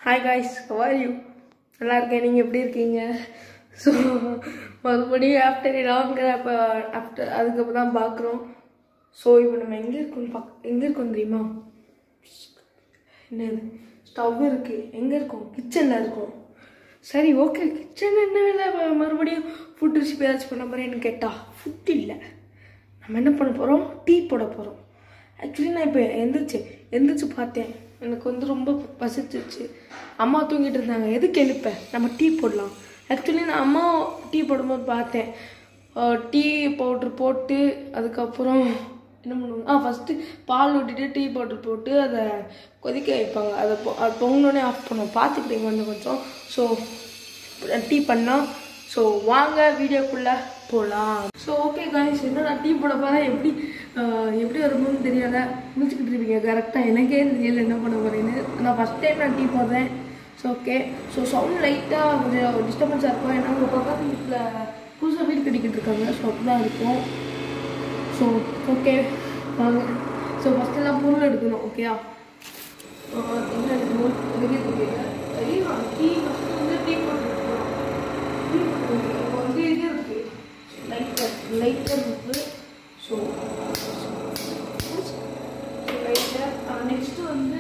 Hi guys are you நல்லா இருக்கேன் நீங்கள் எப்படி இருக்கீங்க ஸோ மறுபடியும் ஆஃப்டர் லாங்கிற அப்போ ஆஃப்டர் அதுக்கப்புறம் தான் பார்க்குறோம் ஸோ இப்போ நம்ம எங்கே இருக்கோம் பாக் எங்கே இருக்கோம் தெரியுமா என்னது ஸ்டவ் இருக்குது எங்கே இருக்கோம் கிச்சனில் இருக்கோம் சரி ஓகே கிச்சன் என்ன வேலை ம- மறுபடியும் ஃபுட் ரெசிபி ஏதாச்சும் பண்ண போகிறேன்னு கேட்டால் ஃபுட் இல்லை நம்ம என்ன பண்ண போகிறோம் டீ போட போகிறோம் ஆக்சுவலி நான் இப்போ எந்திரிச்சு எந்திரிச்சு பார்த்தேன் எனக்கு வந்து ரொம்ப பசிச்சிச்சு அம்மா தூங்கிட்டு இருந்தாங்க எதுக்கு எழுப்பேன் நம்ம டீ போடலாம் ஆக்சுவலி நான் அம்மா டீ போடும்போது பார்த்தேன் டீ பவுட்ரு போட்டு அதுக்கப்புறம் என்ன பண்ணுவாங்க ஆ ஃபஸ்ட்டு பால் ஊற்றிட்டு டீ பவுடர் போட்டு அதை கொதிக்க வைப்பாங்க அதை பொ- அது பொங்கினோடனே ஆஃப் பண்ணுவோம் பார்த்துக்கிட்டீங்க வந்து கொஞ்சம் ஸோ டீ பண்ணோம் ஸோ வாங்க வீடியோக்குள்ளே போகலாம் ஸோ ஓகே காய்ஸ் என்ன நான் டீ போட போகிறேன் எப்படி ஆஹ், எப்படி வருமோன்னு தெரியல முடிச்சுக்கிட்டு இருப்பீங்க கரெக்டாக எனக்கே தெரியல என்ன பண்ண போகிறேன்னு நான் ஃபஸ்ட் டைம் நான் டீ போடுறேன் ஸோ ஓகே ஸோ சவுண்ட் லைட்டாக கொஞ்சம் டிஸ்டர்பன்ஸாக இருக்கும் ஏன்னா உங்கள் பக்கத்து வீட்டில் புதுசாக வீடு கட்டிக்கிட்டு இருக்காங்க ஸோ அப்படிதான் இருக்கும் ஸோ ஓகே வாங்க ஸோ ஃபஸ்ட் எல்லாம் பொருள் எடுக்கணும் ஓகேயா என்ன எடுக்கணும் வெளியே தெரியல தெரியுமா டீ ஃபஸ்ட்டு வந்து டீ போட்டு எடுக்கணும். டீ போட்டு இப்போ வந்து இது இருக்கு லைட்டர் லைட்டர் இருக்கு ஸோ லைட்டர் நெக்ஸ்ட்டு வந்து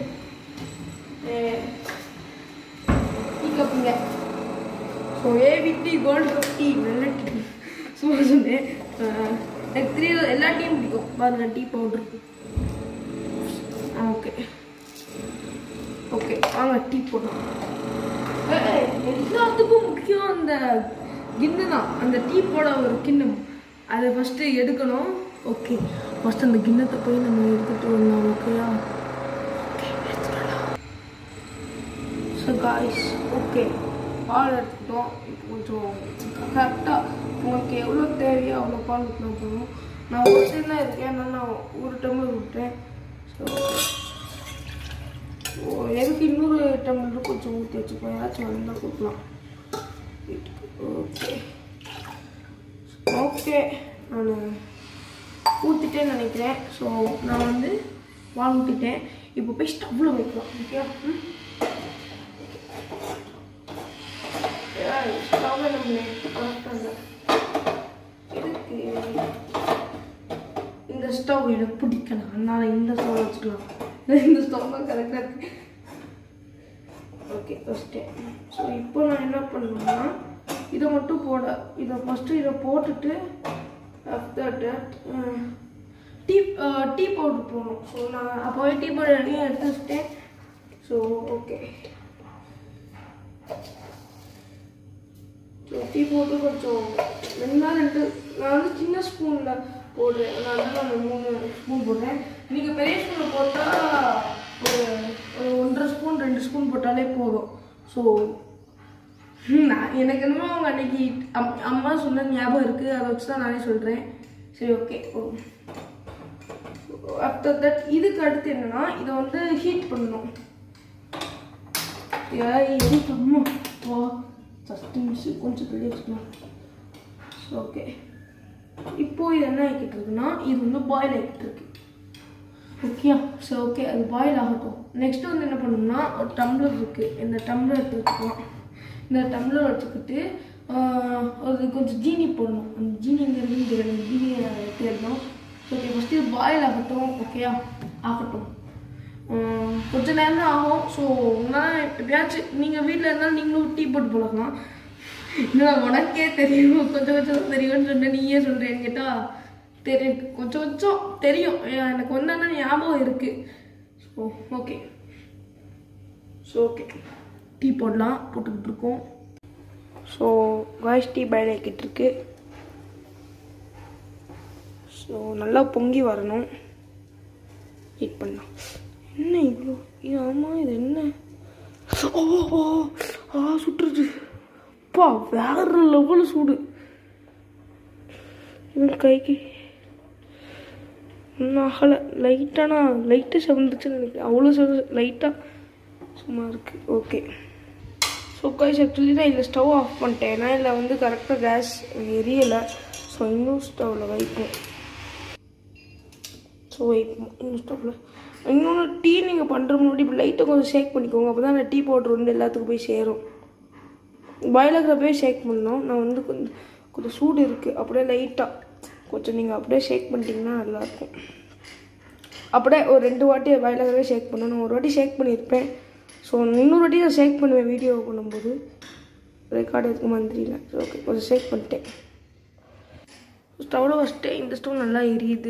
டீ கப்புங்க so AVT gold cup tea நல்ல டீ சும்மா சொன்னேன் அஹ், எனக்கு த்ரீ எல்லா டீயும் பிடிக்கும் பாருங்க டீ பவுடர் ஓகே ஓகே வாங்க டீ போடலாம் ஏய், எல்லாத்துக்கும் முக்கியம் அந்த கிண்ணு தான் அந்த டீ போட ஒரு கிண்ணம் அதை ஃபஸ்ட்டு எடுக்கணும் ஓகே ஃபஸ்ட் அந்த கிண்ணத்தை போய் நம்ம எடுத்துகிட்டு வரலாம் ஓகேயா ஓகே எடுத்துட்டு வரலாம் ஸோ காய்ஸ் ஓகே பால் எடுத்துக்கிட்டோம் இப்போ கொஞ்சம் கரெக்டாக உங்களுக்கு எவ்வளோ தேவையோ அவ்வளோ பால் ஊற்றினா போதும் நான் ஒரு டைம் தான் இருக்கேன் அதனால நான் ஒரு டம்ளர் விட்டேன் ஸோ ஓ எதுக்கு இன்னொரு டம்ளர் கொஞ்சம் ஊற்றி வச்சுப்போம் யாராச்சும் வந்தால் கொடுக்கலாம் ஓகே ஓகே நான் ஊற்றிட்டேன்னு நினைக்கிறேன் ஸோ நான் வந்து பால் ஊற்றிட்டேன் இப்போ போய் ஸ்டவ்வில் வைக்கலாம் ஓகே ம் ஸ்டவ்வில் நம்ம கரெக்டாக இருக்கு இந்த ஸ்டவ் எனக்கு பிடிக்கல அதனால இந்த ஸ்டவ் வச்சுக்கலாம் இந்த ஸ்டவ் தான் கரெக்டாக இருக்கு ஓகே ஃபஸ்ட்டு ஸோ இப்போ நான் என்ன பண்ணணும்னா இதை மட்டும் போட இதை ஃபஸ்ட்டு இதை போட்டுட்டு after that tea tea powder போடணும் ஸோ நான் அப்போவே டீ பவுடர் எடுத்து வச்சுட்டேன் ஸோ ஓகே ஸோ டீ போட்டு கொஞ்சம் ரெண்டா ரெண்டு நான் வந்து சின்ன ஸ்பூனில் போடுறேன் அதனால தான் நான் மூணு ஸ்பூன் போடுறேன் நீங்கள் பெரிய ஸ்பூனில் போட்டால் ஒரு ஒரு ஒன்றரை ஸ்பூன் ரெண்டு ஸ்பூன் போட்டாலே போதும் ஸோ நான் எனக்கு என்னமோ அவங்க அன்னைக்கு அம் அம்மா சொன்ன ஞாபகம் இருக்குது அதை வச்சு தான் நானே சொல்கிறேன் சரி ஓகே ஆஃப்டர் தட் இதுக்கு அடுத்து என்னன்னா இதை வந்து ஹீட் பண்ணணும் ஏய் எதுக்கு அம்மா வா ஜஸ்ட் மிஸ் கொஞ்சம் தள்ளி வச்சுக்கலாம் ஓகே இப்போ இது என்ன ஆகிக்கிட்டு இருக்குன்னா இது வந்து பாயில் ஆகிக்கிட்டு இருக்கு ஓகே ஸோ ஓகே அது பாயில் ஆகட்டும் நெக்ஸ்ட் வந்து என்ன பண்ணணும்னா ஒரு டம்ளர் இருக்குது இந்த டம்ளர் எடுத்து வச்சுக்கலாம் இந்த டம்ளர் வச்சுக்கிட்டு ஆஹ், ஒரு கொஞ்சம் ஜீனி போடணும் அந்த ஜீனிங்கிறது தெரியல ஜீனி தேடணும் ஓகே ஃபஸ்ட்டு இது பாயில் ஆகட்டும் ஓகேயா ஆகட்டும் ஆஹ், கொஞ்ச நேரம் தான் ஆகும் ஸோ நான் எப்பயாச்சும் நீங்கள் வீட்டில் இருந்தாலும் நீங்களும் டீ போட்டு போடலாம் இன்னும் உனக்கே தெரியும் கொஞ்சம் கொஞ்சம் தான் தெரியும்னு சொன்ன நீயே சொல்கிறேன்னு கேட்டால் தெரியும் கொஞ்சம் கொஞ்சம் தெரியும் ஏன் எனக்கு வந்து ஆனால் ஞாபகம் இருக்குது so okay so okay tea போடலாம் போட்டுக்கிட்டு இருக்கோம் ஸோ காய்ஸ் டீ பாயில் ஆக்கிட்டு இருக்கு ஸோ நல்லா பொங்கி வரணும் ஹீட் பண்ணலாம் என்ன இவ்வளோ இது ஆமாம் இது என்ன ஓ ஓ ஆ சுட்டுருச்சு அப்பா வேற லெவல் சூடு என் கைக்கு இன்னும் ஆகலை லைட்டானா லைட்டாக செவந்துச்சுன்னு நினைக்கிறேன் அவ்வளோ செவ லைட்டாக சும்மா இருக்குது ஓகே ஸோ கைஸ் ஆக்சுவலி நான் இதில் ஸ்டவ் ஆஃப் பண்ணிட்டேன் ஏன்னா இதில் வந்து கரெக்டாக கேஸ் எரியலை ஸோ இன்னும் ஸ்டவ்வில் வைப்போம் ஸோ வைப்போம் இன்னும் ஸ்டவ்வில் இன்னொன்று டீ நீங்கள் பண்ணுற முன்னாடி இப்படி லைட்டாக கொஞ்சம் ஷேக் பண்ணிக்கோங்க அப்போ தான் அந்த டீ பவுட்ரு வந்து எல்லாத்துக்கும் போய் சேரும் பாயிலக்கிறப்பே ஷேக் பண்ணணும் நான் வந்து கொஞ்சம் கொஞ்சம் சூடு இருக்குது அப்படியே லைட்டாக கொஞ்சம் நீங்கள் அப்படியே ஷேக் பண்ணிட்டீங்கன்னா நல்லாயிருக்கும் அப்படியே ஒரு ரெண்டு வாட்டி பாயிலக்கிறவே ஷேக் பண்ணணும் நான் ஒரு வாட்டி ஷேக் பண்ணியிருப்பேன் ஸோ இன்னொரு வாட்டி நான் ஷேக் பண்ணுவேன் வீடியோ பண்ணும்போது ரெக்கார்டு இருக்குமா தெரியல ஓகே கொஞ்சம் ஷேக் பண்ணிட்டேன் ஸ்டவ்வில் ஃபஸ்ட்டு இந்த ஸ்டவ் நல்லா எரியுது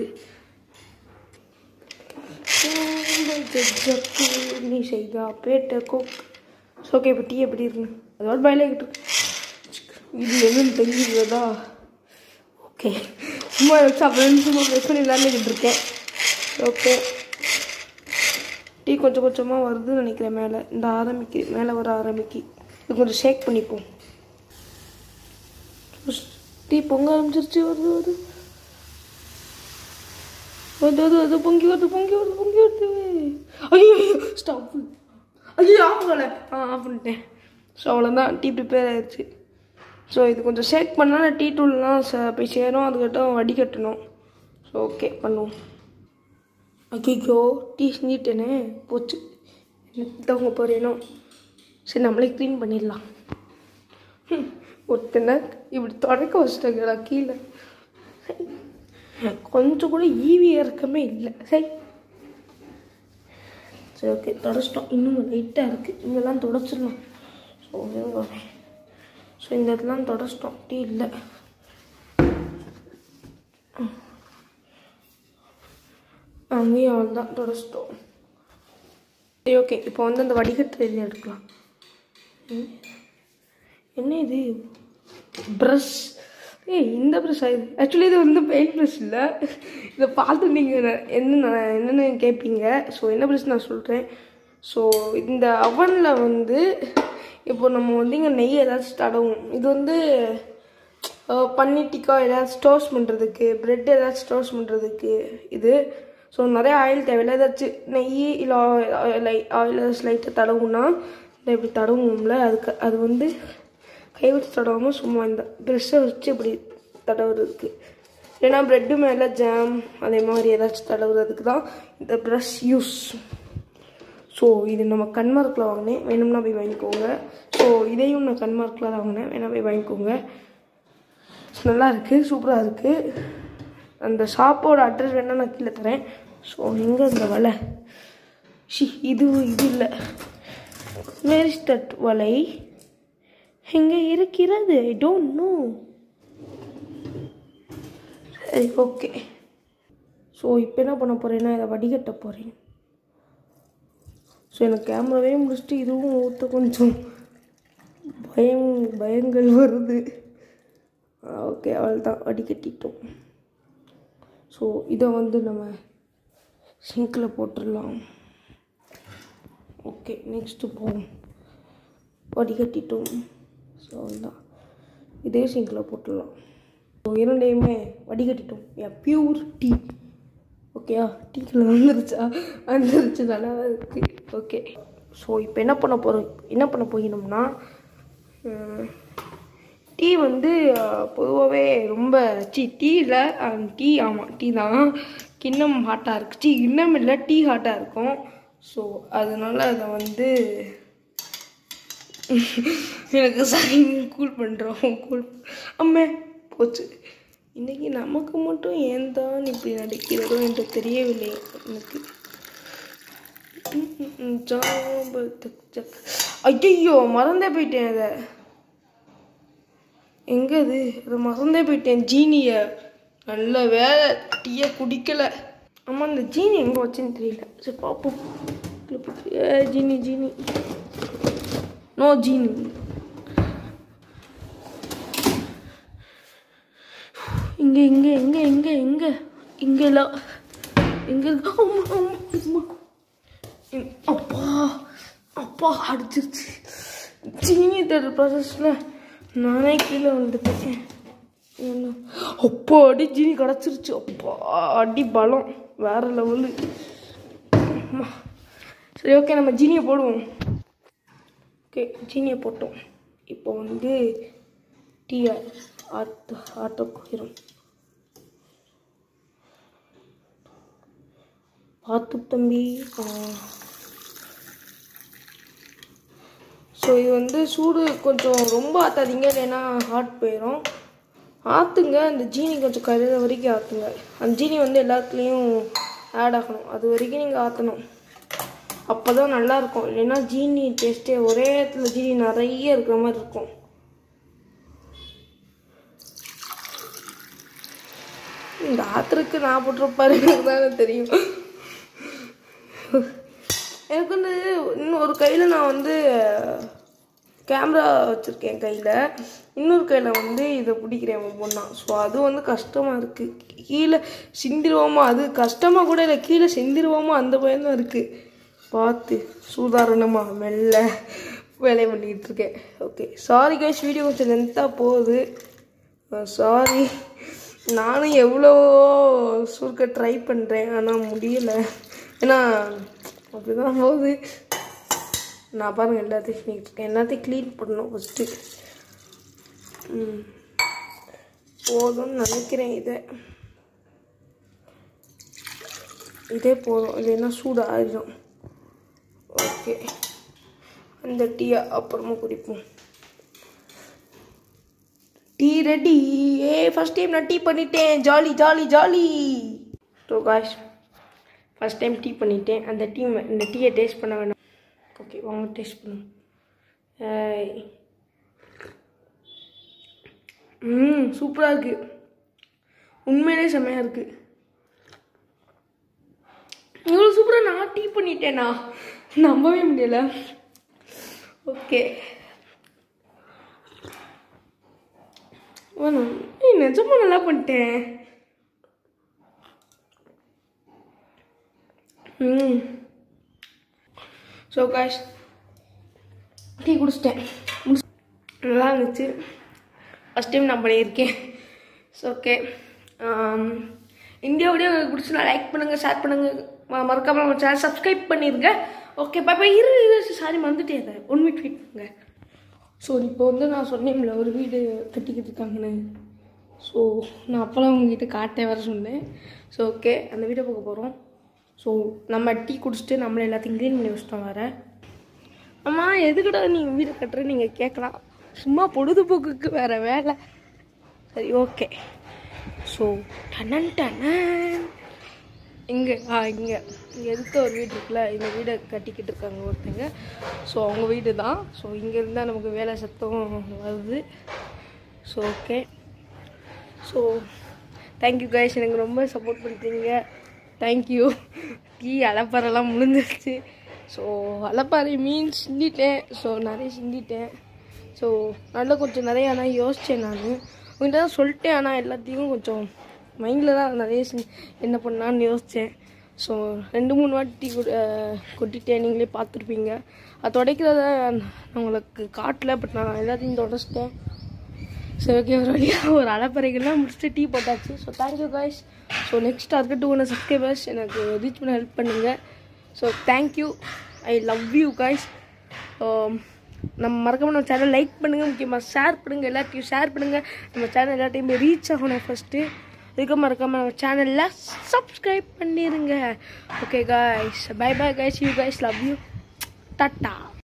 நீ செய்தா பேட்ட கோக் ஸோ ஓகே இப்போ டீ எப்படி இருக்குன்னு அதோட பயலாகிட்டு இது என்னன்னு தெரிஞ்சுக்கிறதா ஓகே சும்மா வச்சு அப்புறம் சும்மா ப்ரெஸ் பண்ணி விளாண்டுக்கிட்டு இருக்கேன் ஓகே டீ கொஞ்சம் கொஞ்சமாக வருதுன்னு நினைக்கிறேன் மேலே இந்த ஆரம்பிக்கு மேலே வர ஆரம்பிக்கு இது கொஞ்சம் ஷேக் பண்ணிப்போம் டீ பொங்க ஆரம்பிச்சிருச்சு வருது வருது வருது வருது வருது பொங்கி வருது பொங்கி வருது பொங்கி வருது ஐயோ ஸ்டாப் ஐயோ ஆஃப் பண்ணல ஆ ஆஃப் பண்ணிட்டேன் ஸோ அவ்வளோதான் டீ ப்ரிப்பேர் ஆயிடுச்சு ஸோ இது கொஞ்சம் ஷேக் பண்ணால் டீ தூள்லாம் ச போய் சேரும் அதுக்கட்டும் வடிகட்டணும் ஸோ ஓகே பண்ணுவோம் ஐயோ டீ செஞ்சிட்டேனே போச்சு என்ன போகிறேனோ சரி நம்மளே க்ளீன் பண்ணிடலாம் ஹம், ஒருத்தனை இப்படி தொடக்க வச்சிட்டாங்கடா கீழே கொஞ்சம் கூட ஈவி இறக்கமே இல்லை சரி சரி ஓகே தொடச்சிட்டோம் இன்னும் லைட்டாக இருக்குது இங்கெல்லாம் தொடச்சிடலாம் ஸோ ஸோ இந்த இடத்துலாம் தொடச்சிட்டோம் டீ இல்லை அங்கேயும் அவள் தான் தொடச்சிட்டோம் சரி ஓகே இப்போ வந்து அந்த வடிகட்டு எழுதி எடுக்கலாம் ம். என்ன இது ப்ரஷ் ஏய் இந்த ப்ரஷ் இது ஆக்சுவலி இது வந்து பெயிண்ட் ப்ரஷ் இல்லை இதை பார்த்து நீங்கள் என்ன என்னென்னு கேட்பீங்க ஸோ என்ன ப்ரஷ் நான் சொல்கிறேன் ஸோ இந்த அவனில் வந்து இப்போ நம்ம வந்து இங்கே நெய் ஏதாச்சும் தடவும் இது வந்து அஹ், பன்னீர் டிக்கா ஏதாச்சும் டோஸ்ட் பண்ணுறதுக்கு ப்ரெட் ஏதாச்சும் டோஸ்ட் பண்ணுறதுக்கு இது ஸோ நிறைய ஆயில் தேவையில்ல ஏதாச்சும் நெய் இல்லை ஆயில் ஏதாச்சும் லைட்டாக தடவுனா இல்லை இப்படி தடவும்ல அதுக்கு அது வந்து கை வச்சு தடவாமல் சும்மா இந்த ப்ரெஷ்ஷை வச்சு இப்படி தடவுறதுக்கு இல்லைன்னா ப்ரெட்டு மேலே ஜாம் அதே மாதிரி ஏதாச்சும் தடவுறதுக்கு தான் இந்த ப்ரஷ் யூஸ் ஸோ இது நம்ம கன்மார்க்கில் வாங்கினேன் வேணும்னா போய் வாங்கிக்கோங்க ஸோ இதையும் நான் கன்மார்க்கில் தான் வாங்கினேன் வேணா போய் வாங்கிக்கோங்க ஸோ நல்லா இருக்குது சூப்பராக இருக்குது அந்த ஷாப்போட அட்ரஸ் வேணால் நான் கீழே தரேன் ஸோ எங்கே இந்த வலை ஷி இது இது இல்லை வேர் இஸ் தட் வலை எங்கே இருக்கிறது ஐ டோன்ட் நோ சரி ஓகே ஸோ இப்போ என்ன பண்ண போகிறேன்னா இதை வடிகட்ட போகிறேன் ஸோ எனக்கு கேமராவே முடிச்சுட்டு இதுவும் ஊற்ற கொஞ்சம் பயம் பயங்கள் வருது ஓகே அவள் தான் வடிகட்டிட்டோம் ஸோ இதை வந்து நம்ம சிங்கில் போட்டுடலாம் ஓகே நெக்ஸ்ட்டு போவோம் வடிகட்டிட்டோம் ஸோ அவ்வளோதான் இதே சிங்கில் போட்டுடலாம் ஸோ இரண்டையுமே வடிகட்டிட்டோம் ஏ பியூர் டீ ஓகேயா டீக்குள்ள வந்துருச்சா வந்துருச்சு நல்லா இருக்கு ஓகே ஸோ இப்போ என்ன பண்ண போகிறோம் என்ன பண்ண போகிறோம்னா டீ வந்து பொதுவாகவே ரொம்ப சி டீ இல்லை டீ ஆமாம் டீ தான் கிண்ணம் ஹாட்டாக இருக்கு டீ கிண்ணம் இல்லை டீ ஹாட்டாக இருக்கும் ஸோ அதனால அதை வந்து எனக்கு சரி கூல் பண்ணுறோம் கூல் அம்மே போச்சு இன்னைக்கு நமக்கு மட்டும் ஏன் தான் இப்படி நடக்கிறதோ என்று தெரியவில்லை எனக்கு ம், ம், ம், ஜாம்பு தக் ஜக் ஐயோ மறந்தே போயிட்டேன் அதை எங்க அது அதை மறந்தே போயிட்டேன் ஜீனியை நல்ல வேலை டீயை குடிக்கல ஆமாம் அந்த ஜீனி எங்கே வச்சேன்னு தெரியல சரி பார்ப்போம் ஏ, ஜீனி ஜீனி நோ ஜீனி இங்கே இங்கே எங்கே எங்கே எங்கே இங்கெல்லாம் எங்கே இருக்கு அம்மா, அம்மா, அம்மா. இ- அப்பா அப்பா அடிச்சிருச்சு சீனி தர ப்ராசஸில் நானே கீழே வந்துட்டேன் என்ன அப்பா அடி ஜீனி கிடச்சிருச்சு அப்பா அடி பலம் வேற லெவலு அம்மா. சரி ஓகே நம்ம ஜீனியை போடுவோம் ஓகே ஜீனியை போட்டோம் இப்போ வந்து டீ ஆட்ட ஆட்ட போயிடும் பார்த்து தம்பி ஸோ இது வந்து சூடு கொஞ்சம் ரொம்ப ஆற்றாதீங்க இல்லைன்னா ஹாட் போயிடும் ஆற்றுங்க அந்த ஜீனி கொஞ்சம் கருத வரைக்கும் ஆற்றுங்க அந்த ஜீனி வந்து எல்லாத்துலேயும் ஆட் ஆகணும் அது வரைக்கும் நீங்கள் ஆற்றணும் அப்போ தான் நல்லாயிருக்கும் இல்லைன்னா ஜீனி டேஸ்ட்டே ஒரே இடத்துல ஜீனி நிறைய இருக்கிற மாதிரி இருக்கும் இந்த ஆத்திரக்கு நான் போட்டிருப்பாரு எனக்கு தானே தெரியும் எனக்கு வந்து இன்னும் ஒரு கையில் நான் வந்து கேமரா வச்சுருக்கேன் கையில் இன்னொரு கையில் வந்து இதை பிடிக்கிறேன் ஒவ்வொன்றா ஸோ அது வந்து கஷ்டமாக இருக்குது கீழே சிந்திருவோமா அது கஷ்டமாக கூட இல்லை கீழே சிந்திருவோமா அந்த பயம் தான் இருக்குது பார்த்து சூதாரணமாக மெல்ல வேலையை பண்ணிக்கிட்டு இருக்கேன் ஓகே சாரி கைஸ் வீடியோ கொஞ்சம் லென்த்தாக போகுது சாரி நானும் எவ்வளோ சுருக்க ட்ரை பண்ணுறேன் ஆனால் முடியல ஏன்னா அப்படி தான் போகுது நான் பாருங்கள் எல்லாத்தையும் பண்ணிக்கிட்டு இருக்கேன் எல்லாத்தையும் க்ளீன் பண்ணணும் ஃபஸ்ட்டு ம் போதும்னு நினைக்கிறேன் இதை இதே போதும் இல்லைன்னா சூடு ஆயிடும் ஓகே அந்த டீயை அப்புறமா குடிப்போம் டீ ரெடி ஏ ஃபஸ்ட் டைம் நான் டீ பண்ணிட்டேன் ஜாலி ஜாலி ஜாலி ஸோ காஷ் ஃபஸ்ட் டைம் டீ பண்ணிட்டேன் அந்த டீ இந்த டீயை டேஸ்ட் பண்ண வேணாம் ஓகே வாங்க டேஸ்ட் பண்ணும் ம் சூப்பராக இருக்குது உண்மையிலே செம்மையாக இருக்குது இவ்வளோ சூப்பராக நான் டீ பண்ணிட்டேனா நம்பவே முடியல ஓகே வேணாம் ஏய் நிஜமா நல்லா பண்ணிட்டேன் ம் ஸோ காஷ் டீ குடிச்சிட்டேன் முடிச்சு நல்லா இருந்துச்சு ஃபஸ்ட் டைம் நான் பண்ணியிருக்கேன் ஸோ ஓகே இந்த வீடியோ உங்களுக்கு பிடிச்சுனா லைக் பண்ணுங்கள் ஷேர் பண்ணுங்கள் மறக்காமல் நம்ம சேனல் சப்ஸ்கிரைப் பண்ணிடுங்க ஓகே பாப்பா இரு இரு சாரி மறந்துட்டே அதை ஒன் மினிட் வெயிட் பண்ணுங்க ஸோ இப்போ வந்து நான் சொன்னேன்ல ஒரு வீடு கட்டிக்கிட்டு இருக்காங்கன்னு ஸோ நான் அப்போலாம் உங்ககிட்ட காட்டே வர சொன்னேன் ஸோ ஓகே அந்த வீடை பார்க்க போகிறோம் ஸோ நம்ம டீ குடிச்சிட்டு நம்மளை எல்லாத்தையும் க்ளீன் பண்ணி வச்சிட்டோம் வேறு அம்மா எதுக்குடா நீங்கள் வீடு கட்டுற நீங்கள் கேட்கலாம் சும்மா பொழுதுபோக்குக்கு வேறு வேலை சரி ஓகே ஸோ டனன் டனன் இங்கே ஆ இங்கே இங்கே எதுக்க ஒரு வீடு இருக்குல்ல இந்த வீடை கட்டிக்கிட்டு இருக்காங்க ஒருத்தங்க ஸோ அவங்க வீடு தான் ஸோ இங்கே இருந்தால் நமக்கு வேலை சத்தம் வருது so okay so thank you guys எனக்கு ரொம்ப சப்போர்ட் பண்ணுறீங்க தேங்க்யூ டீ அலப்பறைலாம் முடிஞ்சிருச்சு ஸோ அலப்பாறை மீன் சிந்திட்டேன் ஸோ நிறைய சிந்திட்டேன் ஸோ நல்லா கொஞ்சம் நிறைய ஆனால் யோசித்தேன் நான் உங்கள்கிட்ட தான் சொல்லிட்டேன் ஆனால் எல்லாத்தையும் கொஞ்சம் மைண்டில் தான் நிறைய சி- என்ன பண்ணான்னு யோசித்தேன் ஸோ ரெண்டு மூணு வாட்டி கொ- அஹ் கொட்டிட்டேன் நீங்களே பார்த்துருப்பீங்க அது துடைக்கிறத நான் உங்களுக்கு காட்டல பட் நான் எல்லாத்தையும் தொடச்சிட்டேன் சரி ஓகே ஒரு வழியாக ஒரு அலப்பறைகள்லாம் முடிச்சுட்டு டீ போட்டாச்சு so thank you guys so next target two hundred subscribers எனக்கு ரீச் பண்ண ஹெல்ப் பண்ணுங்கள் so thank you I love you guys நம்ம மறக்காம நம்ம சேனல் லைக் பண்ணுங்கள் முக்கியமாக ஷேர் பண்ணுங்கள் எல்லாத்தையும் ஷேர் பண்ணுங்கள் நம்ம சேனல் எல்லாத்தையும் ரீச் ஆகணும் ஃபஸ்ட்டு இதுக்கு மறக்காம நம்ம சேனலில் சப்ஸ்கிரைப் பண்ணிடுங்க okay guys bye bye guys you guys love you tata